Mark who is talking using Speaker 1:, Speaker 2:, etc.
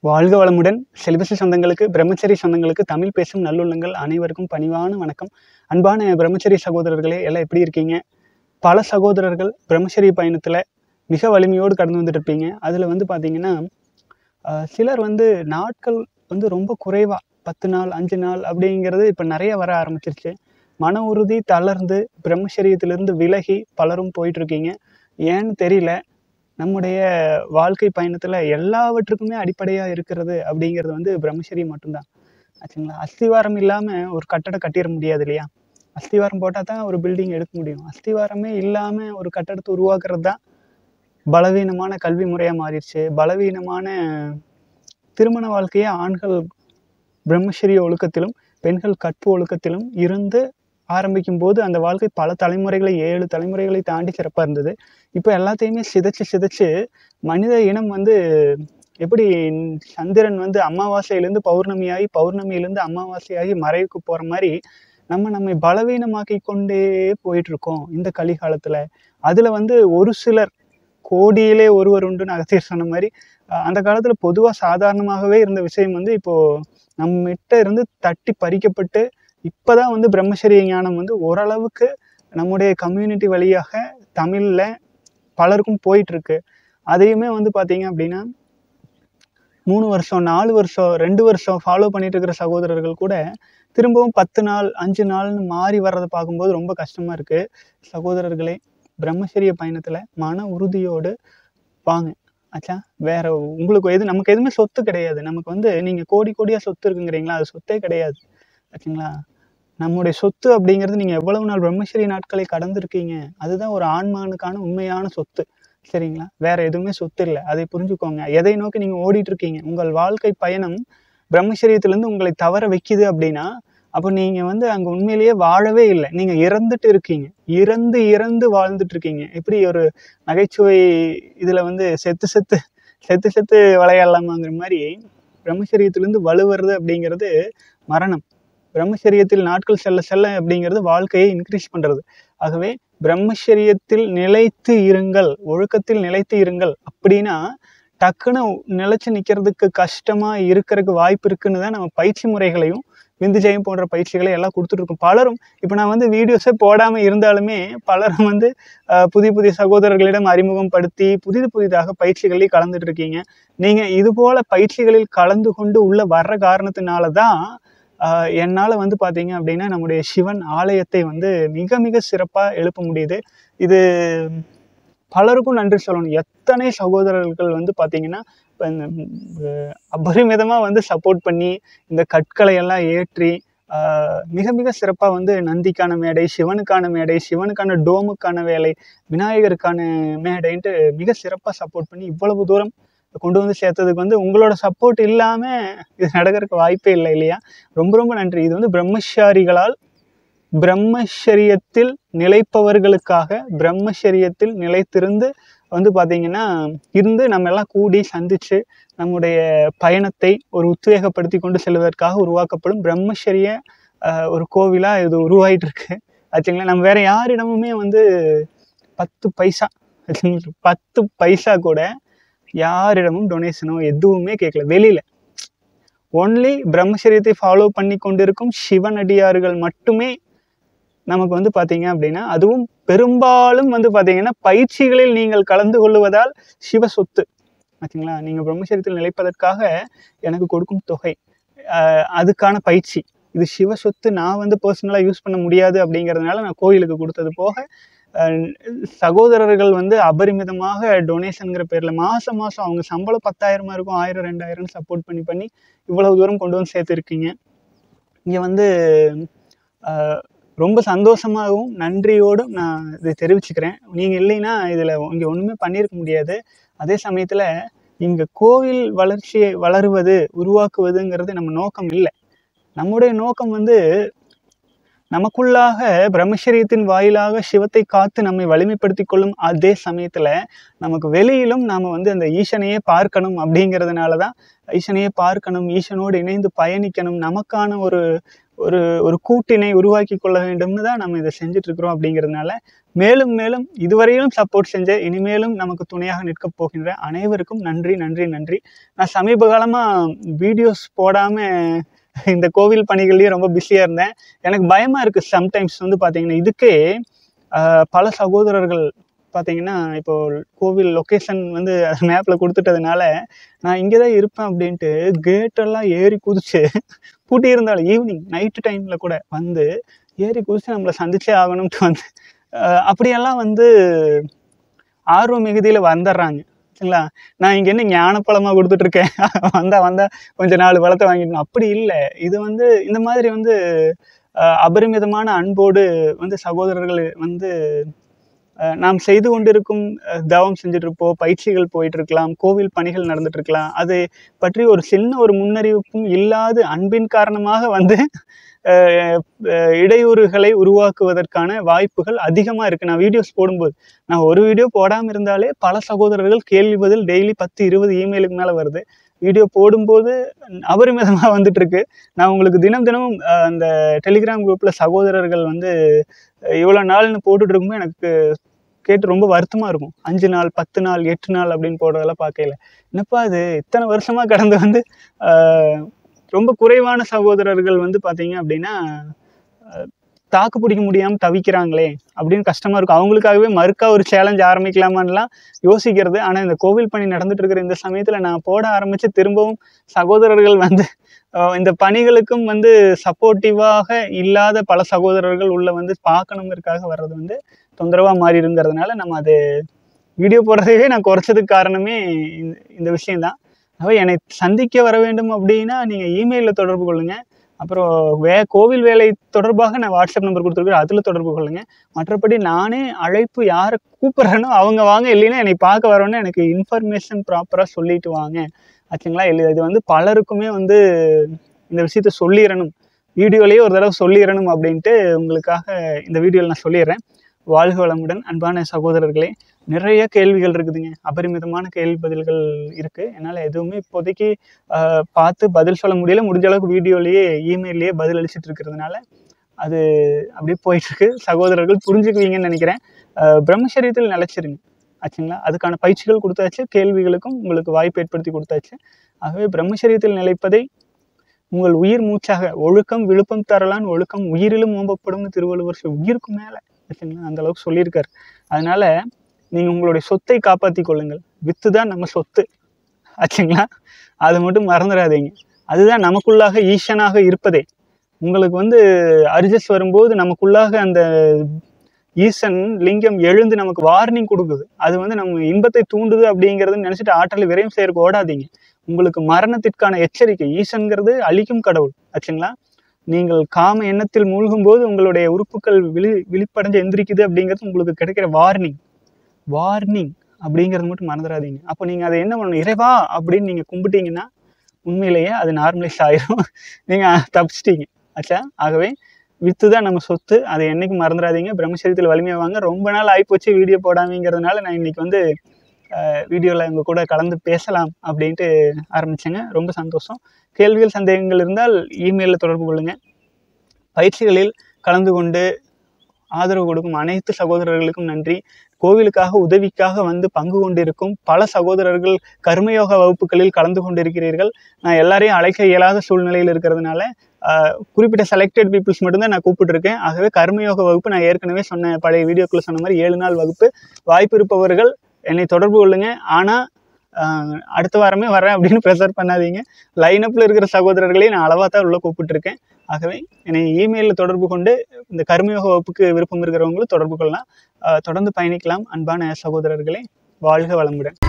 Speaker 1: வாழ்க வளமுடன் செலிபசி சொந்தங்களுக்கு பிரம்மச்சரி சொந்தங்களுக்கு தமிழ் பேசும் நல்லுள்ளங்கள் அனைவருக்கும் பணிவான வணக்கம் அன்பான பிரம்மச்சரி சகோதரர்களே எல்லாம் எப்படி இருக்கீங்க பல சகோதரர்கள் பிரம்மச்சரி பயணத்தில் மிக வலிமையோடு கடந்து வந்துட்டு இருப்பீங்க அதில் வந்து பார்த்தீங்கன்னா ஆஹ், சிலர் வந்து நாட்கள் வந்து ரொம்ப குறைவாக பத்து நாள் அஞ்சு நாள் அப்படிங்கிறது இப்போ நிறைய வர ஆரம்பிச்சிருச்சு மன உறுதி தளர்ந்து பிரம்மச்சரியத்திலிருந்து விலகி பலரும் போயிட்டு இருக்கீங்க ஏன்னு தெரியல நம்முடைய வாழ்க்கை பயணத்தில் எல்லாவற்றுக்குமே அடிப்படையாக இருக்கிறது அப்படிங்கிறது வந்து பிரம்மச்சரியம் மட்டும்தான் ஆச்சுங்களா அஸ்திவாரம் இல்லாமல் ஒரு கட்டடம் கட்டிட முடியாது இல்லையா அஸ்திவாரம் போட்டால் தான் ஒரு பில்டிங் எடுக்க முடியும் அஸ்திவாரமே இல்லாமல் ஒரு கட்டடத்தை உருவாக்குறது தான் பலவீனமான கல்வி முறையாக மாறிடுச்சு பலவீனமான திருமண வாழ்க்கையை ஆண்கள் பிரம்மச்சரிய ஒழுக்கத்திலும் பெண்கள் கற்பு ஒழுக்கத்திலும் இருந்து ஆரம்பிக்கும் போது அந்த வாழ்க்கை பல தலைமுறைகளை ஏழு தலைமுறைகளை தாண்டி சிறப்பாக இருந்தது இப்போ எல்லாத்தையுமே சிதைச்சு சிதைச்சு மனித இனம் வந்து எப்படி சந்திரன் வந்து அமாவாசையிலேருந்து பௌர்ணமியாகி பௌர்ணமியிலேருந்து அமாவாசையாகி மறைவுக்கு போகிற மாதிரி நம்ம நம்மை பலவீனமாக்கி கொண்டே போயிட்டு இருக்கோம் இந்த கலிகாலத்தில் அதில் வந்து ஒரு சிலர் கோடியிலே ஒருவர் உண்டுன்னு அகத்தியர் சொன்ன மாதிரி அஹ் அந்த காலத்தில் பொதுவாக சாதாரணமாகவே இருந்த விஷயம் வந்து இப்போது நம்மகிட்ட இருந்து தட்டி பறிக்கப்பட்டு இப்போதான் வந்து பிரம்மச்சரிய ஞானம் வந்து ஓரளவுக்கு நம்முடைய கம்யூனிட்டி வழியாக தமிழில் பலருக்கும் போயிட்டுருக்கு அதையுமே வந்து பார்த்தீங்க அப்படின்னா மூணு வருஷம் நாலு வருஷம் ரெண்டு வருஷம் ஃபாலோ பண்ணிட்டு இருக்கிற சகோதரர்கள் கூட திரும்பவும் பத்து நாள் அஞ்சு நாள்னு மாறி வர்றதை பார்க்கும்போது ரொம்ப கஷ்டமாக இருக்குது சகோதரர்களே பிரம்மச்சரிய பயணத்தில் மன உறுதியோடு வாங்க ஆச்சா வேற உங்களுக்கு எது நமக்கு எதுவுமே சொத்து கிடையாது நமக்கு வந்து நீங்கள் கோடி கோடியாக சொத்து இருக்குங்கிறீங்களா அது சொத்தே கிடையாது ஆச்சுங்களா நம்முடைய சொத்து அப்படிங்கிறது நீங்கள் எவ்வளவு நாள் பிரம்மச்சரிய நாட்களை கடந்திருக்கீங்க அதுதான் ஒரு ஆண்மகனுக்கான உண்மையான சொத்து சரிங்களா வேற எதுவுமே சொத்து இல்லை அதை புரிஞ்சுக்கோங்க எதை நோக்கி நீங்கள் ஓடிட்டு இருக்கீங்க உங்கள் வாழ்க்கை பயணம் பிரம்மச்சரியத்திலேருந்து உங்களை தவற வைக்குது அப்படின்னா அப்போ நீங்கள் வந்து அங்கே உண்மையிலேயே வாழவே இல்லை நீங்கள் இறந்துட்டு இருக்கீங்க இறந்து இறந்து வாழ்ந்துட்டு இருக்கீங்க எப்படி ஒரு நகைச்சுவை இதில் வந்து செத்து செத்து செத்து செத்து விளையாடலாமாங்கிற மாதிரி பிரம்மச்சரியத்திலேருந்து வலுவருது அப்படிங்கிறது மரணம் பிரம்மச்சரியத்தில் நாட்கள் செல்ல செல்ல அப்படிங்கிறது வாழ்க்கையை இன்க்ரீஸ் பண்ணுறது ஆகவே பிரம்மச்சரியத்தில் நிலைத்து இருங்கள் ஒழுக்கத்தில் நிலைத்து இருங்கள் அப்படின்னா டக்குன்னு நிலைச்சு நிற்கிறதுக்கு கஷ்டமாக இருக்கிறதுக்கு வாய்ப்பு இருக்குன்னு தான் நம்ம பயிற்சி முறைகளையும் விந்துஜயம் போன்ற பயிற்சிகளை எல்லாம் கொடுத்துட்ருக்கோம் பலரும் இப்போ நான் வந்து வீடியோஸே போடாமல் இருந்தாலுமே பலரும் வந்து அஹ், புதிய புதிய சகோதரர்களிடம் அறிமுகம் படுத்தி புதிது புதிதாக பயிற்சிகளில் கலந்துட்டு இருக்கீங்க நீங்கள் இது போல பயிற்சிகளில் கலந்து கொண்டு உள்ள வர்ற காரணத்தினால தான் ஆஹ் என்னால் வந்து பார்த்தீங்க அப்படின்னா நம்முடைய சிவன் ஆலயத்தை வந்து மிக மிக சிறப்பாக எழுப்ப முடியுது இது பலருக்கும் நன்றி சொல்லணும் எத்தனை சகோதரர்கள் வந்து பார்த்தீங்கன்னா இப்போ இந்த அஹ், அபரிமிதமாக வந்து சப்போர்ட் பண்ணி இந்த கற்களை எல்லாம் ஏற்றி ஆஹ், மிக மிக சிறப்பாக வந்து நந்திக்கான மேடை சிவனுக்கான மேடை சிவனுக்கான டோமுக்கான வேலை விநாயகருக்கான மேடைன்ட்டு மிக சிறப்பாக சப்போர்ட் பண்ணி இவ்வளவு தூரம் கொண்டு வந்து சேர்த்ததுக்கு வந்து உங்களோட சப்போர்ட் இல்லாமல் இது நடக்கிறதுக்கு வாய்ப்பே இல்லை இல்லையா ரொம்ப ரொம்ப நன்றி இது வந்து பிரம்மச்சாரிகளால் பிரம்மச்சரியத்தில் நிலைப்பவர்களுக்காக பிரம்மச்சரியத்தில் நிலைத்திருந்து வந்து பார்த்தீங்கன்னா இருந்து நம்ம எல்லாம் கூடி சந்திச்சு நம்முடைய பயணத்தை ஒரு உத்வேகப்படுத்தி கொண்டு செல்வதற்காக உருவாக்கப்படும் பிரம்மச்சரிய ஆஹ், ஒரு கோவிலாக இது உருவாயிட்டு இருக்கு ஆச்சுங்களா நம்ம வேற யாரிடமுமே வந்து பத்து பைசா ஆச்சுங்களா? பத்து பைசா கூட யாரிடமும் டொனேஷனோ எதுவுமே கேட்கல வெளியில ஒன்லி பிரம்மச்சரியத்தை ஃபாலோ பண்ணி கொண்டிருக்கும் சிவனடியார்கள் மட்டுமே நமக்கு வந்து பார்த்தீங்க அப்படின்னா அதுவும் பெரும்பாலும் வந்து பார்த்தீங்கன்னா பயிற்சிகளில் நீங்கள் கலந்து கொள்வதால் சிவ சொத்து ஆச்சுங்களா நீங்கள் பிரம்மச்சரியத்தில் நிலைப்பதற்காக எனக்கு கொடுக்கும் தொகை ஆஹ் அதுக்கான பயிற்சி இது சிவ சொத்து நான் வந்து பர்சனலாக யூஸ் பண்ண முடியாது அப்படிங்கிறதுனால நான் கோயிலுக்கு கொடுத்தது போக ஆஹ் சகோதரர்கள் வந்து அபரிமிதமாக டொனேஷனுங்கிற பேரில் மாதம் மாதம் அவங்க சம்பளம் பத்தாயிரமா இருக்கும் ஆயிரம் ரெண்டாயிரம் சப்போர்ட் பண்ணி பண்ணி இவ்வளவு தூரம் கொண்டு வந்து சேர்த்துருக்கீங்க இங்கே வந்து ஆஹ், ரொம்ப சந்தோஷமாகவும் நன்றியோடும் நான் இதை தெரிவிச்சுக்கிறேன் நீங்கள் இல்லைன்னா இதில் இங்கே ஒன்றுமே பண்ணியிருக்க முடியாது அதே சமயத்தில் இங்கே கோவில் வளர்ச்சியை வளருவது உருவாக்குவதுங்கிறது நம்ம நோக்கம் இல்லை நம்முடைய நோக்கம் வந்து நமக்குள்ளாக பிரம்மச்சரியத்தின் வாயிலாக சிவத்தை காத்து நம்மை வலிமைப்படுத்தி கொள்ளும் அதே சமயத்தில் நமக்கு வெளியிலும் நாம் வந்து அந்த ஈசனையே பார்க்கணும் அப்படிங்கிறதுனால தான் ஈசனையே பார்க்கணும் ஈசனோடு இணைந்து பயணிக்கணும் நமக்கான ஒரு ஒரு ஒரு கூட்டினை உருவாக்கி கொள்ள வேண்டும்னு தான் நம்ம இதை செஞ்சுட்டு இருக்கிறோம் அப்படிங்கிறதுனால மேலும் மேலும் இதுவரையிலும் சப்போர்ட் செஞ்ச இனிமேலும் நமக்கு துணையாக நிற்கப் போகின்ற அனைவருக்கும் நன்றி நன்றி நன்றி நான் சமீப காலமாக வீடியோஸ் போடாமல் இந்த கோவில் பணிகள்லேயும் ரொம்ப பிஸியாக இருந்தேன் எனக்கு பயமாக இருக்குது சம்டைம்ஸ் வந்து பார்த்தீங்கன்னா இதுக்கே ஆஹ், பல சகோதரர்கள் பார்த்தீங்கன்னா இப்போ கோவில் லொக்கேஷன் வந்து மேப்பில் கொடுத்துட்டதுனால நான் இங்கே தான் இருப்பேன் அப்படின்ட்டு கேட்டெல்லாம் ஏறி குதிச்சு பூட்டி இருந்தாலும் ஈவினிங் நைட்டு டைமில் கூட வந்து ஏறி குதிச்சு நம்மளை சந்திச்சே ஆகணும்ட்டு வந்து ஆஹ், அப்படியெல்லாம் வந்து ஆர்வ மிகுதியில் வந்துடுறாங்க சரிங்களா நான் இங்கே என்ன ஞானப்பழமாக கொடுத்துட்ருக்கேன் வந்தா வந்தா கொஞ்ச நாலு பழத்தை வாங்கிடணும் அப்படி இல்லை இது வந்து இந்த மாதிரி வந்து ஆஹ், அபரிமிதமான அன்போடு வந்து சகோதரர்கள் வந்து ஆஹ், நாம் செய்து கொண்டிருக்கும் ஆஹ், தவம் செஞ்சுட்டு இருப்போம் பயிற்சிகள் போயிட்டு இருக்கலாம் கோவில் பணிகள் நடந்துட்டு இருக்கலாம் அது பற்றி ஒரு சின்ன ஒரு முன்னறிவிப்பும் இல்லாது அன்பின் காரணமாக வந்து ஆஹ், ஆஹ், இடையூறுகளை உருவாக்குவதற்கான வாய்ப்புகள் அதிகமாக இருக்குது நான் வீடியோஸ் போடும்போது நான் ஒரு வீடியோ போடாமல் இருந்தாலே பல சகோதரர்கள் கேள்வி பதில் டெய்லி பத்து இருபது இமெயிலுக்கு மேலே வருது வீடியோ போடும்போது அபரிமிதமாக வந்துட்டு இருக்கு நான் உங்களுக்கு தினம் தினமும் அஹ், அந்த டெலிகிராம் குரூப்பில் சகோதரர்கள் வந்து இவ்வளோ நாள்னு போட்டுட்டு இருக்கும்போது எனக்கு கேட்டு ரொம்ப வருத்தமாக இருக்கும் அஞ்சு நாள் பத்து நாள் எட்டு நாள் அப்படின்னு போடுறதெல்லாம் பார்க்கல என்னப்பா இது இத்தனை வருஷமாக கடந்து வந்து அஹ், ரொம்ப குறைவான சகோதரர்கள் வந்து பார்த்தீங்க அப்படின்னா அஹ், தாக்கு பிடிக்க முடியாமல் தவிக்கிறாங்களே அப்படின்னு கஷ்டமாக இருக்கும் அவங்களுக்காகவே மறுக்கா ஒரு சேலஞ்ச் ஆரம்பிக்கலாமான்லாம் யோசிக்கிறது ஆனால் இந்த கோவில் பணி நடந்துட்டு இருக்கிற இந்த சமயத்தில் நான் போட ஆரம்பித்து திரும்பவும் சகோதரர்கள் வந்து அஹ், இந்த பணிகளுக்கும் வந்து சப்போர்ட்டிவாக இல்லாத பல சகோதரர்கள் உள்ள வந்து பார்க்கணுங்கிறதுக்காக வர்றது வந்து தொந்தரவாக மாறிடுங்கிறதுனால நம்ம அது வீடியோ போடுறதையே நான் குறைச்சதுக்கு காரணமே இந்த இந்த விஷயம்தான் அவை என்னை சந்திக்க வர வேண்டும் அப்படின்னா நீங்கள் இமெயிலில் தொடர்பு கொள்ளுங்கள் அப்புறம் வே கோவில் வேலை தொடர்பாக நான் வாட்ஸ்அப் நம்பர் கொடுத்துருக்கேன் அதில் தொடர்பு கொள்ளுங்க மற்றபடி நானே அழைப்பு யாரை கூப்பிட்றேனோ அவங்க வாங்க இல்லைன்னா என்னை பார்க்க வரணும்னு எனக்கு இன்ஃபர்மேஷன் ப்ராப்பராக சொல்லிட்டு வாங்க ஆச்சுங்களா இல்லை இது வந்து பலருக்குமே வந்து இந்த விஷயத்த சொல்லிடணும் வீடியோலேயே ஒரு தடவை சொல்லிடணும் அப்படின்ட்டு உங்களுக்காக இந்த வீடியோவில் நான் சொல்லிடுறேன் வாழ்க வளமுடன் அன்பான சகோதரர்களே நிறைய கேள்விகள் இருக்குதுங்க அபரிமிதமான கேள்வி பதில்கள் இருக்குது என்னால் எதுவுமே இப்போதைக்கு ஆஹ், பார்த்து பதில் சொல்ல முடியல முடிஞ்ச அளவுக்கு வீடியோலேயே இமெயிலேயே பதில் அளிச்சிட்டு இருக்கிறதுனால அது அப்படியே போயிட்டுருக்கு சகோதரர்கள் புரிஞ்சுக்குவீங்கன்னு நினைக்கிறேன் ஆஹ், பிரம்மச்சரியத்தில் நிலைச்சிருங்க ஆச்சுங்களா அதுக்கான பயிற்சிகள் கொடுத்தாச்சு கேள்விகளுக்கும் உங்களுக்கு வாய்ப்பு ஏற்படுத்தி கொடுத்தாச்சு ஆகவே பிரம்மச்சரியத்தில் நிலைப்பதை உங்கள் உயிர் மூச்சாக ஒழுக்கம் விழுப்பம் தரலான் ஒழுக்கம் உயிரிலும் ஓம்பப்படும்னு திருவள்ளுவர் சொல் உயிருக்கு மேலே ஆச்சுங்களா அந்த அளவுக்கு சொல்லியிருக்காரு அதனால நீங்கள் உங்களுடைய சொத்தை காப்பாற்றி கொள்ளுங்கள் வித்து தான் நம்ம சொத்து ஆச்சுங்களா அதை மட்டும் மறந்துடாதீங்க அதுதான் நமக்குள்ளாக ஈசனாக இருப்பதே உங்களுக்கு வந்து அரிஜஸ் வரும்போது நமக்குள்ளாக அந்த ஈசன் லிங்கம் எழுந்து நமக்கு வார்னிங் கொடுக்குது அது வந்து நம்ம இன்பத்தை தூண்டுது அப்படிங்கிறத நினச்சிட்டு ஆற்றலை விரையும் செய்யறதுக்கு ஓடாதீங்க உங்களுக்கு மரணத்திற்கான எச்சரிக்கை ஈசன்கிறது அழிக்கும் கடவுள் ஆச்சுங்களா நீங்கள் காம எண்ணத்தில் மூழ்கும் போது உங்களுடைய உறுப்புகள் விழி விழிப்படைஞ்சு எந்திரிக்குது அப்படிங்கிறது உங்களுக்கு கிடைக்கிற வார்னிங் வார்னிங் அப்படிங்கிறது மட்டும் மறந்துடாதீங்க அப்போ நீங்கள் அதை என்ன பண்ணணும் இறைவா அப்படின்னு நீங்கள் கும்பிட்டீங்கன்னா உண்மையிலேயே அது நார்மலைஸ் ஆயிரும் நீங்கள் தப்பிச்சிட்டீங்க ஆச்சா ஆகவே வித்து தான் நம்ம சொத்து அதை என்னைக்கும் மறந்துடாதீங்க பிரம்மச்சரியத்தில் வலிமையாக வாங்க ரொம்ப நாள் ஆகிப்போச்சு வீடியோ போடாமங்கிறதுனால நான் இன்னைக்கு வந்து வீடியோவில் உங்கள் கூட கலந்து பேசலாம் அப்படின்ட்டு ஆரம்பித்தேங்க ரொம்ப சந்தோஷம் கேள்விகள் சந்தேகங்கள் இருந்தால் இமெயிலில் தொடர்பு கொள்ளுங்கள் பயிற்சிகளில் கலந்து கொண்டு ஆதரவு கொடுக்கும் அனைத்து சகோதரர்களுக்கும் நன்றி கோவிலுக்காக உதவிக்காக வந்து பங்கு கொண்டிருக்கும் பல சகோதரர்கள் கர்மயோக வகுப்புகளில் கலந்து கொண்டிருக்கிறீர்கள் நான் எல்லாரையும் அழைக்க இயலாத சூழ்நிலையில் இருக்கிறதுனால ஆஹ், குறிப்பிட்ட செலக்டட் பீப்புள்ஸ் மட்டும்தான் நான் கூப்பிட்டுருக்கேன் ஆகவே கர்மயோக வகுப்பு நான் ஏற்கனவே சொன்ன பழைய வீடியோக்குள்ள சொன்ன மாதிரி ஏழு நாள் வகுப்பு வாய்ப்பு இருப்பவர்கள் என்னை தொடர்பு கொள்ளுங்க ஆனால் அடுத்த வாரமே வரேன் அப்படின்னு ப்ரெஷர் பண்ணாதீங்க லைனப்பில் இருக்கிற சகோதரர்களையும் நான் அளவாக தான் உள்ள கூப்பிட்டுருக்கேன் ஆகவே என்னை இமெயிலில் தொடர்பு கொண்டு இந்த கர்மயோக வகுப்புக்கு விருப்பம் இருக்கிறவங்களும் தொடர்பு கொள்ளலாம் ஆஹ் தொடர்ந்து பயணிக்கலாம் அன்பான சகோதரர்களே வாழ்க வளமுடன்